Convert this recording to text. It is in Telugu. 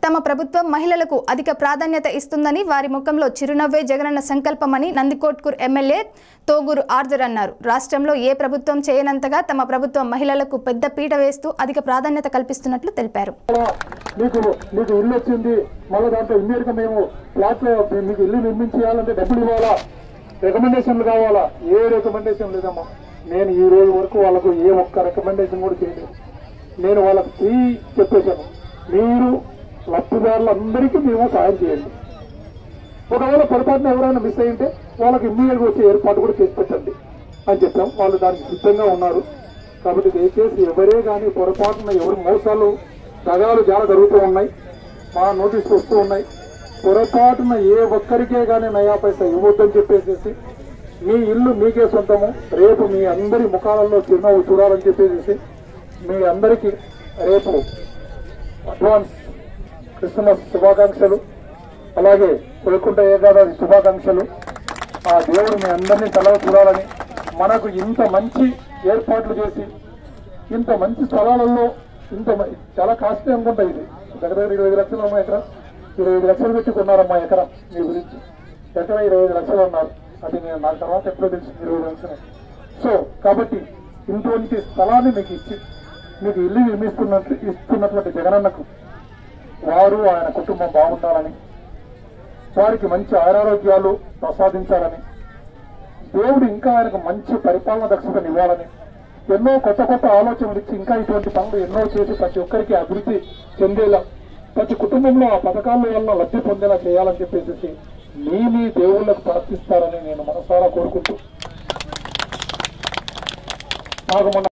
తమ ప్రభుత్వం మహిళలకు అధిక ప్రాధాన్యత ఇస్తుందని వారి ముఖంలో చిరునవ్వే జగనన్న సంకల్పమని నందికోట్కూర్ ఎమ్మెల్యే తోగూరు ఆర్జర్ అన్నారు రాష్ట్రంలో ఏ ప్రభుత్వం చేయనంతగా తమ ప్రభుత్వం మహిళలకు పెద్ద పీట వేస్తూ అధిక ప్రాధాన్యత కల్పిస్తున్నట్లు తెలిపారు మీకు మీకు ఇల్లు వచ్చింది మళ్ళీ దాంట్లో ఇమ్మీడియట్గా మేము ఫ్లాట్ మీకు ఇల్లు నిర్మించేయాలంటే డబ్బులు ఇవ్వాలా రికమెండేషన్లు కావాలా ఏ రికమెండేషన్ లేదమ్మా నేను ఈ రోజు వరకు వాళ్ళకు ఏ ఒక్క రికమెండేషన్ కూడా చేయలేదు నేను వాళ్ళకి ఫ్రీ చెప్పేశాను మీరు లబ్ధిదారులందరికీ మేము సాయం చేయండి ఒకవేళ పొరపాటున ఎవరైనా మిస్ అయ్యింటే వాళ్ళకి ఇమ్మీడియట్గా వచ్చే ఏర్పాటు కూడా చేసి పెట్టండి అని చెప్పాం వాళ్ళు దానికి సిద్ధంగా ఉన్నారు కాబట్టి దయచేసి ఎవరే కానీ పొరపాటున ఎవరు మోసాలు దగాలు చాలా జరుగుతూ ఉన్నాయి మా నోటీసులు వస్తూ ఉన్నాయి పొరపాటున ఏ ఒక్కరికే కానీ నయా పైసా ఇవ్వద్దని చెప్పేసి మీ ఇల్లు మీకే సొంతము రేపు మీ అందరి ముఖాలలో చిరునవ్వు చూడాలని చెప్పేసి మీ అందరికీ రేపు అడ్వాన్స్ క్రిస్మస్ శుభాకాంక్షలు అలాగే వైకుంఠ ఏకాదశి శుభాకాంక్షలు ఆ దేవుడు మీ అందరినీ తలవ చూడాలని మనకు ఇంత మంచి ఏర్పాట్లు చేసి ఇంత మంచి స్థలాలలో ఇంత మ- చాలా కాస్ట్లీ అనుకుంటా ఇది దగ్గర దగ్గర ఇరవై ఐదు లక్షలు అమ్మా ఎకరం ఇరవై ఐదు లక్షలు పెట్టి కొన్నారమ్మా ఎకరం మీ గురించి ఎకరం ఇరవై ఐదు లక్షలు అన్నారు అది నేను నాకు తర్వాత ఎప్పుడో తెలిసింది ఇరవై ఐదు లక్షలు సో కాబట్టి ఇటువంటి స్థలాన్ని మీకు ఇచ్చి మీకు ఇల్లు నిర్మిస్తున్నట్లు ఇస్తున్నటువంటి జగనన్నకు వారు ఆయన కుటుంబం బాగుండాలని వారికి మంచి ఆరోగ్యాలు ప్రసాదించాలని దేవుడు ఇంకా ఆయనకు మంచి పరిపాలన దక్షతను ఇవ్వాలని ఎన్నో కొత్త కొత్త ఆలోచనలు ఇచ్చి ఇంకా ఇటువంటి పనులు ఎన్నో చేసి ప్రతి ఒక్కరికి అభివృద్ధి చెందేలా ప్రతి కుటుంబంలో ఆ పథకాల వల్ల లబ్ధి పొందేలా చేయాలని చెప్పేసి మీ మీ దేవుళ్ళకు ప్రార్థిస్తారని నేను మనసారా కోరుకుంటూ నాకు మొన్న